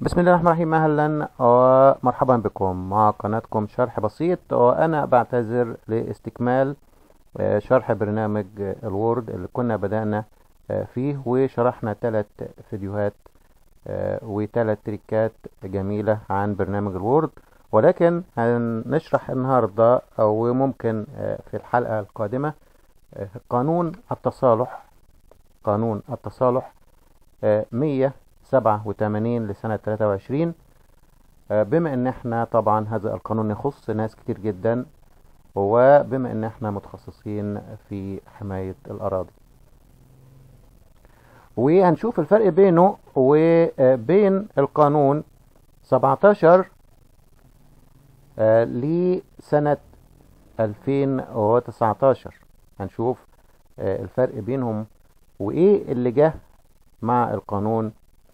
بسم الله الرحمن الرحيم اهلا ومرحبا بكم مع قناتكم شرح بسيط وانا بعتذر لاستكمال آه، شرح برنامج آه، الوورد اللي كنا بدأنا آه، فيه وشرحنا ثلاث فيديوهات وثلاث تريكات جميلة عن برنامج الوورد ولكن هنشرح النهاردة او ممكن في الحلقة القادمة قانون التصالح قانون التصالح 100 87 لسنة 23 آه، بما ان احنا طبعا هذا القانون يخص ناس كتير جدا وبما ان احنا متخصصين في حماية الاراضي وهنشوف الفرق بينه وبين القانون 17 آه، لسنة 2019 هنشوف آه، الفرق بينهم وايه اللي جه مع القانون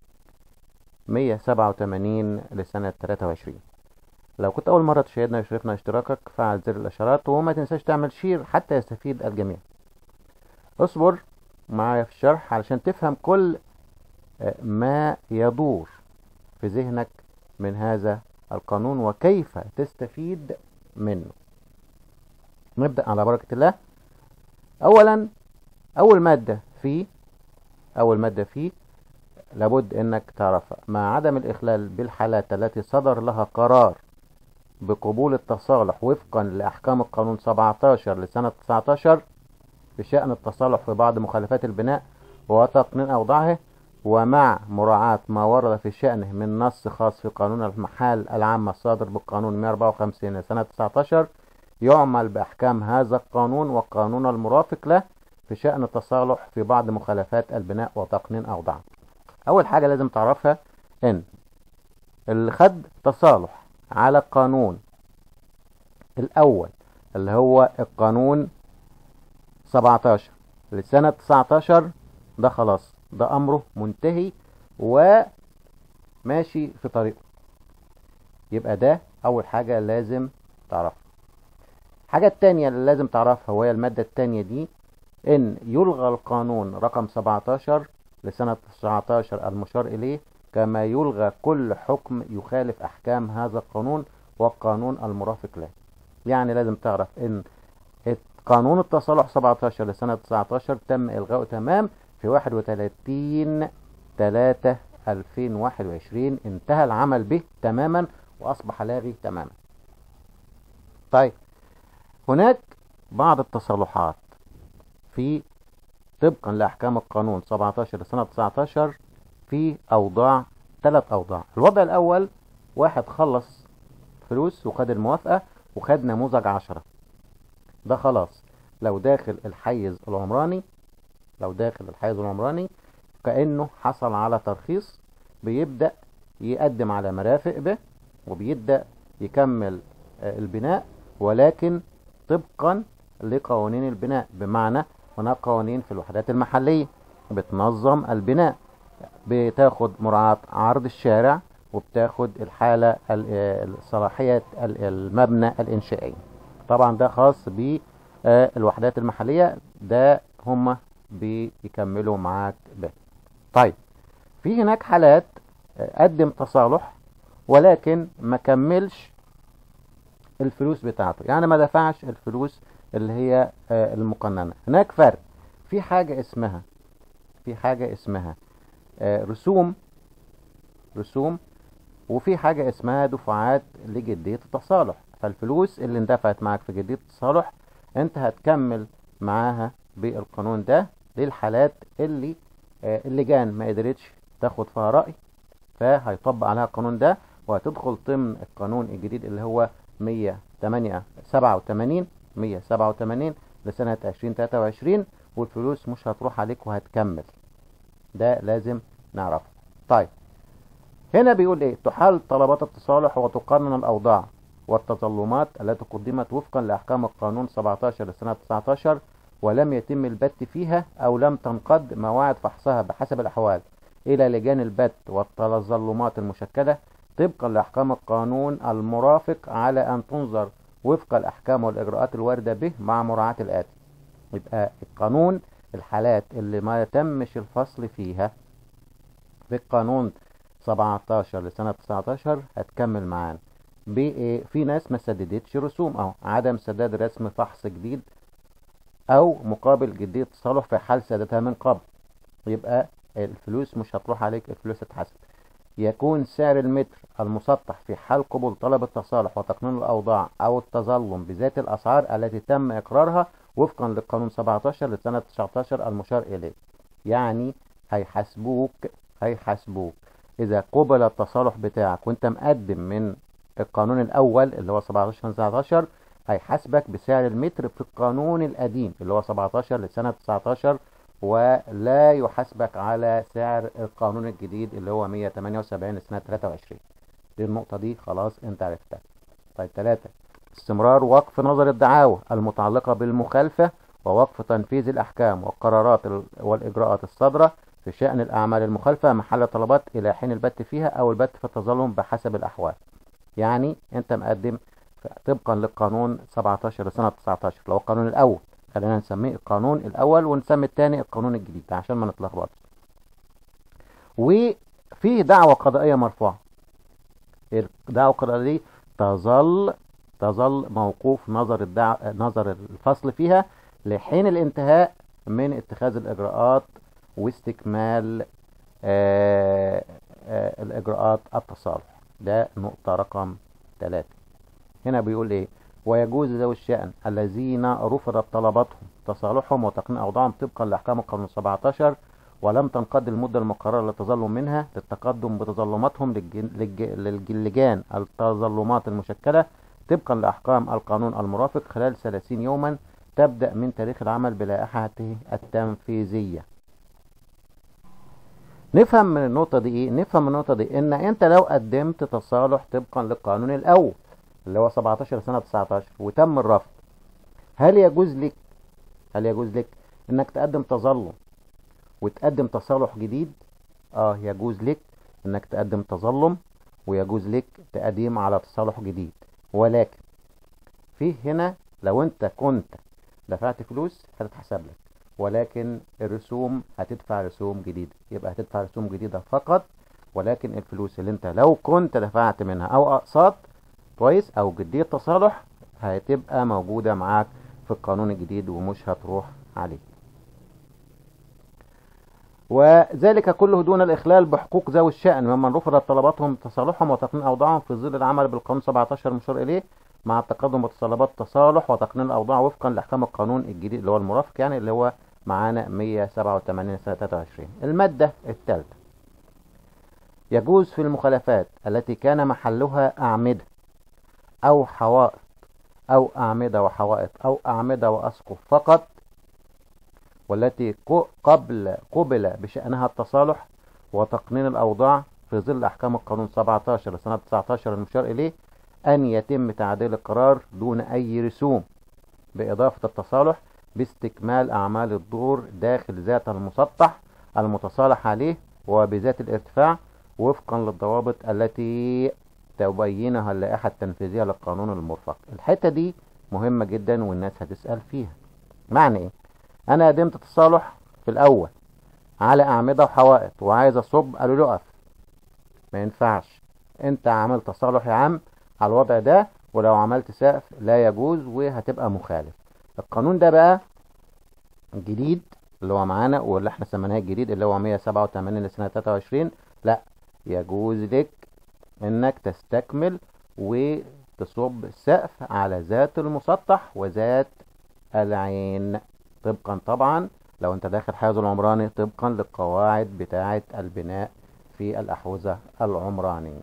187 لسنة 23 لو كنت أول مرة تشاهدنا يشرفنا اشتراكك فعل زر الإشارات وما تنساش تعمل شير حتى يستفيد الجميع اصبر معايا في الشرح علشان تفهم كل آه، ما يدور في ذهنك من هذا القانون وكيف تستفيد منه نبدأ على بركة الله أولا أول مادة فيه أول مادة فيه لابد انك تعرفها مع عدم الاخلال بالحالات التي صدر لها قرار بقبول التصالح وفقا لاحكام القانون 17 لسنة 19 بشأن التصالح في بعض مخالفات البناء وتقنين اوضاعه ومع مراعاة ما ورد في شأنه من نص خاص في قانون المحال العامة الصادر بالقانون 154 لسنة 19 يعمل بأحكام هذا القانون والقانون المرافق له في شأن التصالح في بعض مخالفات البناء وتقنين أوضاعه اول حاجة لازم تعرفها ان اللي خد تصالح على القانون الاول اللي هو القانون 17 لسنة 19 ده خلاص ده امره منتهي وماشي في طريقه يبقى ده اول حاجة لازم تعرفها الحاجة التانية اللي لازم تعرفها وهي المادة التانية دي ان يلغى القانون رقم 17 لسنة 19 المشار إليه كما يلغى كل حكم يخالف أحكام هذا القانون والقانون المرافق له يعني لازم تعرف ان قانون التصالح 17 لسنة 19 تم إلغاؤه تمام في 31 3 2021 انتهى العمل به تماما وأصبح لاغي تماما طيب هناك بعض التصالحات في طبقا لأحكام القانون 17 سنة 19 في أوضاع ثلاث أوضاع الوضع الأول واحد خلص فلوس وخد الموافقة وخد نموذج 10 ده خلاص لو داخل الحيز العمراني لو داخل الحيز العمراني كأنه حصل على ترخيص بيبدأ يقدم على مرافق به وبيبدأ يكمل آه، البناء ولكن طبقا لقوانين البناء بمعنى هناك قوانين في الوحدات المحلية بتنظم البناء بتاخد مراعاة عرض الشارع وبتاخد الحالة صلاحية المبنى الإنشائي طبعا ده خاص بالوحدات المحلية ده هم بيكملوا معاك به طيب في هناك حالات قدم تصالح ولكن ما كملش الفلوس بتاعته يعني ما دفعش الفلوس اللي هي آه، المقننة هناك فرق في حاجة اسمها في حاجة اسمها آه، رسوم رسوم وفي حاجة اسمها دفعات لجدية التصالح فالفلوس اللي اندفعت معك في جدية التصالح انت هتكمل معاها بالقانون ده للحالات اللي آه، اللجان ما قدرتش تاخد فيها رأي فهيطبق عليها القانون ده وهتدخل ضمن القانون الجديد اللي هو 187 187 لسنة 2023 والفلوس مش هتروح عليك وهتكمل ده لازم نعرفه طيب هنا بيقول ايه تحل طلبات التصالح وتقنن الاوضاع والتظلمات التي قدمت وفقا لاحكام القانون 17 لسنة 19 ولم يتم البت فيها او لم تنقض مواعيد فحصها بحسب الاحوال الى لجان البت والتظلمات المشكلة طبقا لاحكام القانون المرافق على ان تنظر وفق الأحكام والإجراءات الواردة به مع مراعاة الآتي يبقى القانون الحالات اللي ما تمش الفصل فيها في القانون 17 لسنة 19 هتكمل معانا بايه في ناس ما سددتش رسوم اهو عدم سداد رسم فحص جديد او مقابل جدية تصالح في حال سدادها من قبل يبقى الفلوس مش هتروح عليك الفلوس هتحسب يكون سعر المتر المسطح في حال قبول طلب التصالح وتقنين الأوضاع أو التظلم بذات الأسعار التي تم إقرارها وفقا للقانون 17 لسنة 19 المشار إليه يعني هيحاسبوك هيحاسبوك إذا قبل التصالح بتاعك وأنت مقدم من القانون الأول اللي هو 17 19 هيحاسبك بسعر المتر في القانون القديم اللي هو 17 لسنة 19 ولا يحاسبك على سعر القانون الجديد اللي هو 178 لسنة 23 دي النقطة دي خلاص انت عرفتها طيب ثلاثة استمرار وقف نظر الدعاوى المتعلقة بالمخالفة ووقف تنفيذ الأحكام والقرارات والإجراءات الصادرة في شأن الأعمال المخالفة محل طلبات إلى حين البت فيها أو البت في التظلم بحسب الأحوال يعني أنت مقدم طبقا للقانون 17 لسنة 19 اللي هو القانون الأول خلينا نسميه القانون الأول ونسمي الثاني القانون الجديد عشان ما نتلخبطش وفي دعوة قضائية مرفوعة الدعوة القضائية دي تظل تظل موقوف نظر الدع... نظر الفصل فيها لحين الانتهاء من اتخاذ الإجراءات واستكمال آآ آآ الإجراءات التصالح ده نقطة رقم ثلاثة هنا بيقول ايه ويجوز ذوي الشأن الذين رفضت طلباتهم تصالحهم وتقنين أوضاعهم طبقا لأحكام القانون 17 ولم تنقض المدة المقررة للتظلم منها للتقدم بتظلماتهم للجان التظلمات المشكلة طبقا لأحكام القانون المرافق خلال 30 يوما تبدأ من تاريخ العمل بلائحته التنفيذية نفهم من النقطة دي ايه نفهم من النقطة دي ان انت لو قدمت تصالح طبقا للقانون الاول اللي هو 17 سنة 19 وتم الرفض هل يجوز لك هل يجوز لك انك تقدم تظلم وتقدم تصالح جديد اه يجوز لك انك تقدم تظلم ويجوز لك تقديم على تصالح جديد ولكن في هنا لو انت كنت دفعت فلوس هتتحسب لك ولكن الرسوم هتدفع رسوم جديدة يبقى هتدفع رسوم جديدة فقط ولكن الفلوس اللي انت لو كنت دفعت منها او اقساط كويس او جدية تصالح هتبقى موجودة معاك في القانون الجديد ومش هتروح عليك وذلك كله دون الإخلال بحقوق ذوي الشأن ممن رفضت طلباتهم تصالحهم وتقنين أوضاعهم في ظل العمل بالقانون 17 المشار إليه مع التقدم بطلبات تصالح وتقنين الأوضاع وفقا لأحكام القانون الجديد اللي هو المرافق يعني اللي هو معانا 187 سنة 23 المادة الثالثة يجوز في المخالفات التي كان محلها أعمدة أو حوائط أو أعمدة وحوائط أو أعمدة وأسقف فقط والتي قبل قبل بشأنها التصالح وتقنين الأوضاع في ظل أحكام القانون 17 لسنة 19 المشار إليه أن يتم تعديل القرار دون أي رسوم بإضافة التصالح باستكمال أعمال الدور داخل ذات المسطح المتصالح عليه وبذات الارتفاع وفقا للضوابط التي تبينها اللائحة التنفيذية للقانون المرفق الحتة دي مهمة جدا والناس هتسأل فيها معنى ايه انا قدمت تصالح في الاول على اعمدة وحوائط وعايز اصب قالوا له اقف ما ينفعش انت عملت تصالح يا عم على الوضع ده ولو عملت سقف لا يجوز وهتبقى مخالف القانون ده بقى جديد اللي هو معانا واللي احنا سميناه الجديد اللي هو 187 لسنة 23 لا يجوز لك انك تستكمل وتصب السقف على ذات المسطح وذات العين طبقا طبعا لو انت داخل حيز العمراني طبقا للقواعد بتاعة البناء في الأحوزة العمرانية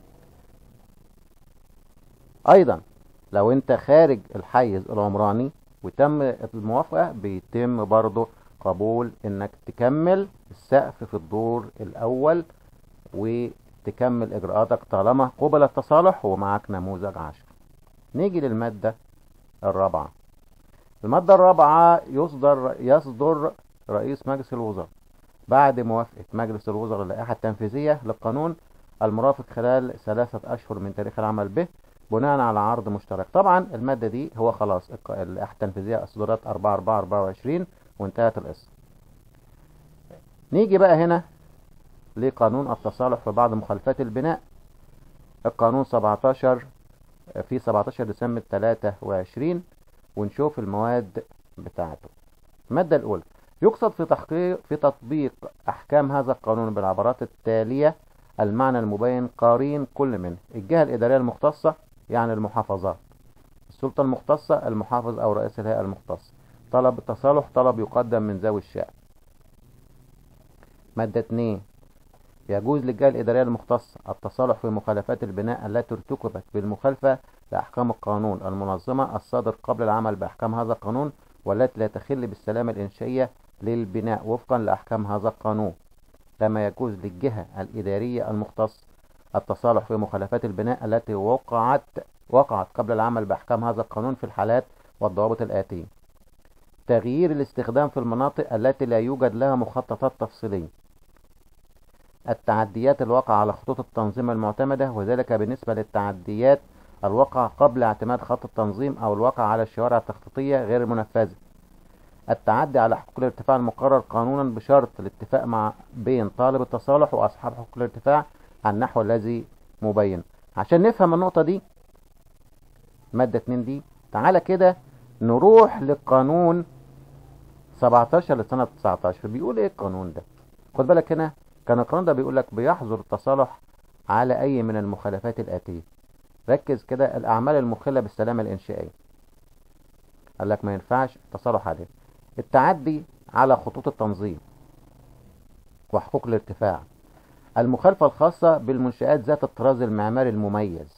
أيضا لو انت خارج الحيز العمراني وتم الموافقة بيتم برضه قبول انك تكمل السقف في الدور الأول وتكمل إجراءاتك طالما قبل التصالح ومعك نموذج عشر نيجي للمادة الرابعة المادة الرابعة يصدر يصدر رئيس مجلس الوزراء بعد موافقة مجلس الوزراء اللائحة التنفيذية للقانون المرافق خلال ثلاثة أشهر من تاريخ العمل به بناء على عرض مشترك طبعا المادة دي هو خلاص اللائحة التنفيذية أصدرت 4 4 24 وانتهت القصة نيجي بقى هنا لقانون التصالح في بعض مخالفات البناء القانون 17 في 17 ديسمبر 23 ونشوف المواد بتاعته المادة الأولى يقصد في تحقيق في تطبيق أحكام هذا القانون بالعبارات التالية المعنى المبين قارين كل من الجهة الإدارية المختصة يعني المحافظات السلطة المختصة المحافظ أو رئيس الهيئة المختصة طلب التصالح طلب يقدم من ذوي الشأن مادة 2 يجوز للجهة الإدارية المختصة التصالح في مخالفات البناء التي ارتكبت بالمخالفة لأحكام القانون المنظمة الصادر قبل العمل بأحكام هذا القانون والتي لا تخل بالسلامة الإنشائية للبناء وفقا لأحكام هذا القانون كما يجوز للجهة الإدارية المختصة التصالح في مخالفات البناء التي وقعت وقعت قبل العمل بأحكام هذا القانون في الحالات والضوابط الآتية تغيير الاستخدام في المناطق التي لا يوجد لها مخططات تفصيلية التعديات الواقعة على خطوط التنظيم المعتمدة وذلك بالنسبة للتعديات الواقعة قبل اعتماد خط التنظيم أو الواقع على الشوارع التخطيطية غير المنفذة التعدي على حقوق الارتفاع المقرر قانونا بشرط الاتفاق مع بين طالب التصالح وأصحاب حقوق الارتفاع على النحو الذي مبين عشان نفهم النقطة دي مادة 2 دي تعالى كده نروح للقانون 17 لسنة 19 بيقول ايه القانون ده خد بالك هنا كان القانون ده بيقول لك بيحظر التصالح على اي من المخالفات الاتية ركز كده الاعمال المخلة بالسلامة الانشائية قال لك ما ينفعش التصالح عليه التعدي على خطوط التنظيم وحقوق الارتفاع المخالفة الخاصة بالمنشآت ذات الطراز المعماري المميز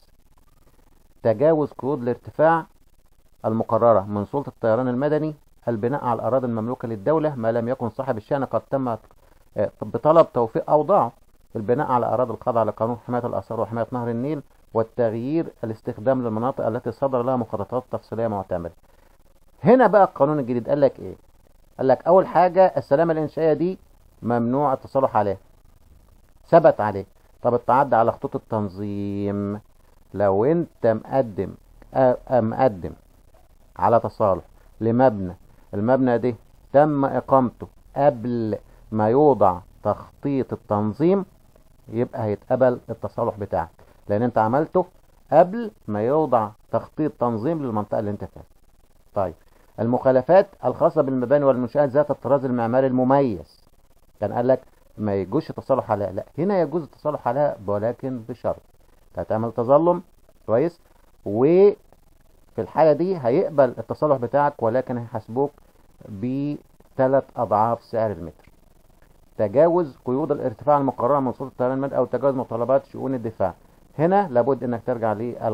تجاوز قيود الارتفاع المقررة من سلطة الطيران المدني البناء على الأراضي المملوكة للدولة ما لم يكن صاحب الشأن قد تم بطلب توفيق أوضاعه البناء على أراضي الخاضعة لقانون حماية الآثار وحماية نهر النيل والتغيير الاستخدام للمناطق التي صدر لها مخططات تفصيلية معتمدة هنا بقى القانون الجديد قال لك ايه قال لك اول حاجة السلامة الانشائية دي ممنوع التصالح عليها ثبت عليه طب التعدي على خطوط التنظيم لو انت مقدم مقدم على تصالح لمبنى المبنى ده تم اقامته قبل ما يوضع تخطيط التنظيم يبقى هيتقبل التصالح بتاعك لان انت عملته قبل ما يوضع تخطيط تنظيم للمنطقة اللي انت فيها طيب المخالفات الخاصة بالمباني والمنشآت ذات الطراز المعماري المميز كان قال لك ما يجوز التصالح عليها لا هنا يجوز التصالح عليها ولكن بشرط هتعمل تظلم كويس وفي الحالة دي هيقبل التصالح بتاعك ولكن هيحاسبوك بثلاث أضعاف سعر المتر تجاوز قيود الارتفاع المقررة من سلطة الطيران المدني أو تجاوز متطلبات شؤون الدفاع هنا لابد انك ترجع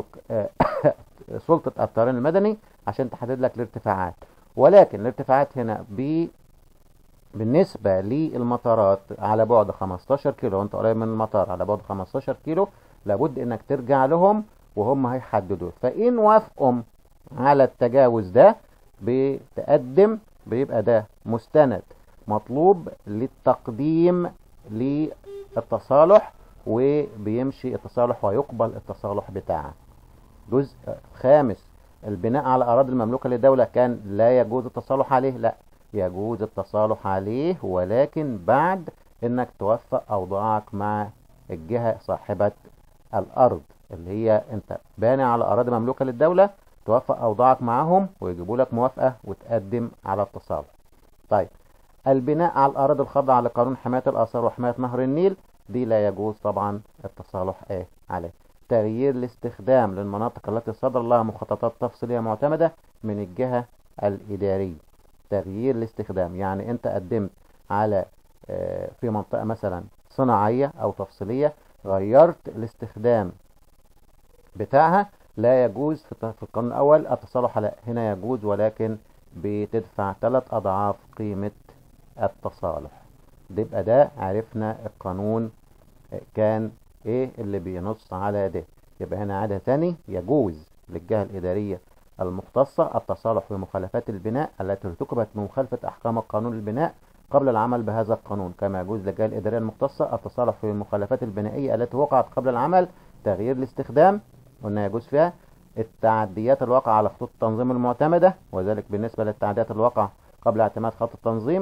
لسلطة الطيران المدني عشان تحدد لك الارتفاعات ولكن الارتفاعات هنا ب بالنسبة للمطارات على بعد 15 كيلو وانت قريب من المطار على بعد 15 كيلو لابد انك ترجع لهم وهم هيحددوا فإن وافقوا على التجاوز ده بتقدم بيبقى ده مستند مطلوب للتقديم للتصالح وبيمشي التصالح ويقبل التصالح بتاعه جزء خامس البناء على أراضي المملوكة للدولة كان لا يجوز التصالح عليه لا يجوز التصالح عليه ولكن بعد انك توفق اوضاعك مع الجهة صاحبة الارض اللي هي انت باني على اراضي مملوكة للدولة توفق اوضاعك معهم ويجيبوا لك موافقة وتقدم على التصالح طيب البناء على الاراضي الخاضعة لقانون حماية الاثار وحماية نهر النيل دي لا يجوز طبعا التصالح ايه عليه تغيير الاستخدام للمناطق التي صدر لها مخططات تفصيلية معتمدة من الجهة الإدارية تغيير الاستخدام يعني انت قدمت على في منطقة مثلا صناعية او تفصيلية غيرت الاستخدام بتاعها لا يجوز في القانون الاول التصالح على هنا يجوز ولكن بتدفع ثلاث اضعاف قيمة التصالح يبقى ده عرفنا القانون كان ايه اللي بينص على ده يبقى هنا عادة تاني يجوز للجهة الإدارية المختصة التصالح في مخالفات البناء التي ارتكبت بمخالفة أحكام قانون البناء قبل العمل بهذا القانون كما يجوز للجهة الإدارية المختصة التصالح في المخالفات البنائية التي وقعت قبل العمل تغيير الاستخدام قلنا يجوز فيها التعديات الواقعة على خطوط التنظيم المعتمدة وذلك بالنسبة للتعديات الواقعة قبل اعتماد خط التنظيم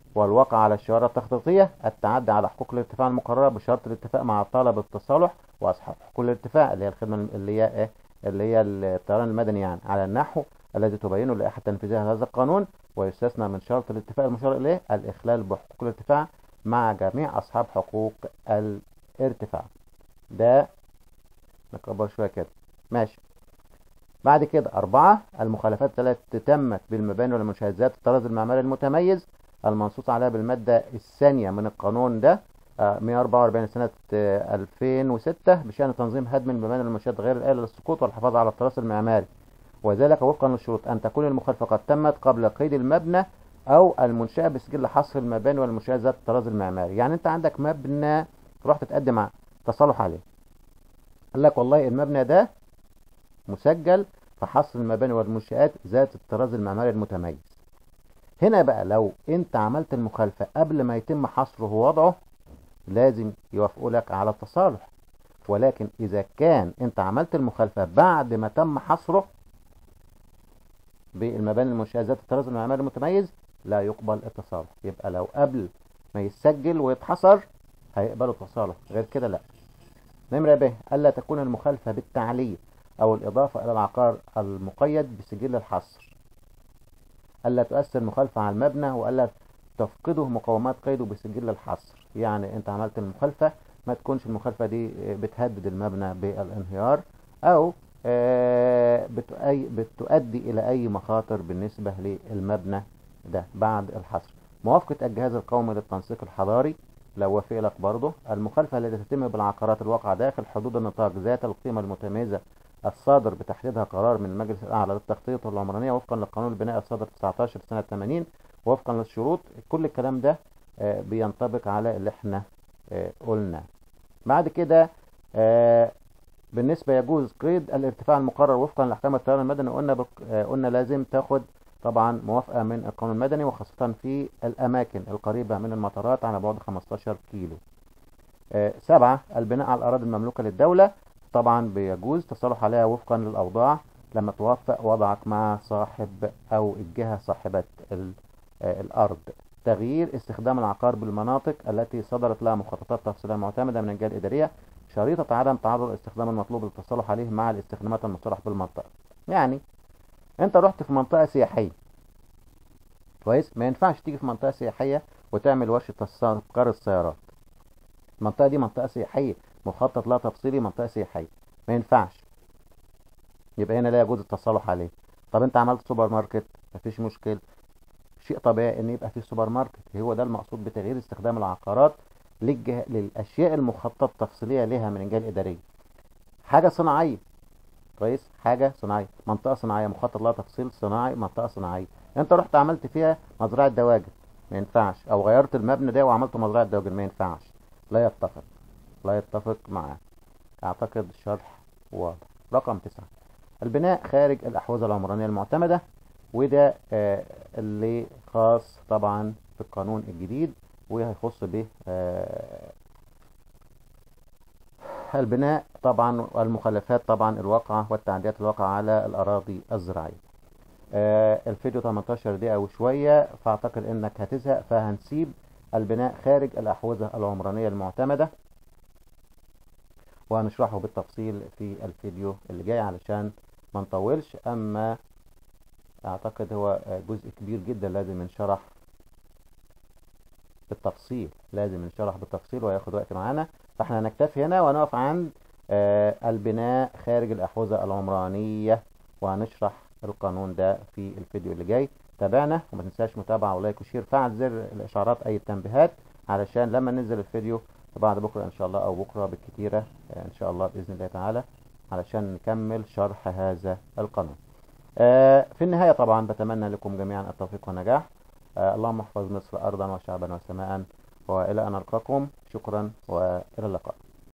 والواقع على الشوارع التخطيطية التعدي على حقوق الارتفاع المقررة بشرط الاتفاق مع طلبة التصالح وأصحاب حقوق الارتفاع اللي هي الخدمة اللي هي إيه اللي هي الطيران المدني يعني على النحو الذي تبينه اللائحة التنفيذية لهذا القانون ويستثنى من شرط الاتفاق المشار إليه الإخلال بحقوق الارتفاع مع جميع أصحاب حقوق الارتفاع ده نكبر شوية كده ماشي بعد كده أربعة المخالفات التي تمت بالمباني والمنشآت ذات الطراز المعماري المتميز المنصوص عليها بالمادة الثانية من القانون ده 144 سنة 2006 بشأن تنظيم هدم المباني والمنشآت غير الآلة للسقوط والحفاظ على التراث المعماري وذلك وفقا للشروط أن تكون المخالفة قد تمت قبل قيد المبنى أو المنشأة بسجل حصر المباني والمنشآت ذات الطراز المعماري يعني أنت عندك مبنى رحت تقدم تصالح عليه قال لك والله المبنى ده مسجل في حصر المباني والمنشآت ذات الطراز المعماري المتميز هنا بقى لو انت عملت المخالفة قبل ما يتم حصره ووضعه لازم يوافقوا لك على التصالح ولكن اذا كان انت عملت المخالفة بعد ما تم حصره بالمباني المنشآت ذات الطراز المعماري المتميز لا يقبل التصالح يبقى لو قبل ما يسجل ويتحصر هيقبلوا التصالح غير كده لا نمرة ب ألا تكون المخالفة بالتعليل أو الإضافة إلى العقار المقيد بسجل الحصر ألا تؤثر مخالفة على المبنى وألا تفقده مقومات قيده بسجل الحصر يعني أنت عملت المخالفة ما تكونش المخالفة دي بتهدد المبنى بالانهيار أو بتؤدي إلى أي مخاطر بالنسبة للمبنى ده بعد الحصر موافقة الجهاز القومي للتنسيق الحضاري لو وافق لك برضه المخالفة التي تتم بالعقارات الواقعة داخل حدود النطاق ذات القيمة المتميزة الصادر بتحديدها قرار من المجلس الأعلى للتخطيط والعمرانية وفقا لقانون البناء الصادر 19 سنة 80 وفقا للشروط كل الكلام ده بينطبق على اللي احنا قلنا بعد كده بالنسبة يجوز قيد الارتفاع المقرر وفقا لأحكام التيار المدني قلنا بك قلنا لازم تاخد طبعا موافقة من القانون المدني وخاصة في الأماكن القريبة من المطارات على بعد 15 كيلو سبعة البناء على الأراضي المملوكة للدولة طبعا بيجوز تصالح عليها وفقا للأوضاع لما توافق وضعك مع صاحب أو الجهة صاحبة الأرض تغيير استخدام العقار بالمناطق التي صدرت لها مخططات تفصيلية معتمدة من الجهة الإدارية شريطة عدم تعرض الاستخدام المطلوب للتصالح عليه مع الاستخدامات المصطلح بالمنطقة يعني انت رحت في منطقة سياحية كويس ما ينفعش تيجي في منطقة سياحية وتعمل ورشة تذكار السيارات المنطقة دي منطقة سياحية مخطط لها تفصيلي منطقة سياحية ما ينفعش يبقى هنا لا يجوز التصالح عليه طب انت عملت سوبر ماركت مفيش مشكلة شيء طبيعي ان يبقى في سوبر ماركت هو ده المقصود بتغيير استخدام العقارات للجه... للاشياء المخطط تفصيلية لها من الجهة الادارية حاجة صناعية كويس حاجة صناعية منطقة صناعية مخطط لها تفصيل صناعي منطقة صناعية انت رحت عملت فيها مزرعة دواجن ما ينفعش او غيرت المبنى ده وعملت مزرعة دواجن ما ينفعش لا يتفق لا يتفق معاه اعتقد شرح واضح رقم تسعة البناء خارج الاحوزة العمرانية المعتمدة وده آه اللي خاص طبعا بالقانون الجديد وهيخص به آه البناء طبعا والمخالفات طبعا الواقعة والتعديات الواقعة على الأراضي الزراعية آه الفيديو 18 دقيقة وشوية فأعتقد إنك هتزهق فهنسيب البناء خارج الأحوزة العمرانية المعتمدة وهنشرحه بالتفصيل في الفيديو اللي جاي علشان ما نطولش أما أعتقد هو جزء كبير جدا لازم ينشرح بالتفصيل لازم ينشرح بالتفصيل وياخد وقت معانا فاحنا هنكتفي هنا ونقف عند آه البناء خارج الأحوزة العمرانية وهنشرح القانون ده في الفيديو اللي جاي تابعنا وما تنساش متابعة ولايك وشير فعل زر الإشعارات أي التنبيهات علشان لما ننزل الفيديو بعد بكرة إن شاء الله أو بكرة بالكتيرة آه إن شاء الله بإذن الله تعالى علشان نكمل شرح هذا القانون آه في النهاية طبعا بتمنى لكم جميعا التوفيق والنجاح اللهم احفظ مصر أرضا وشعبا وسماء وإلى أن ألقاكم شكرا وإلى اللقاء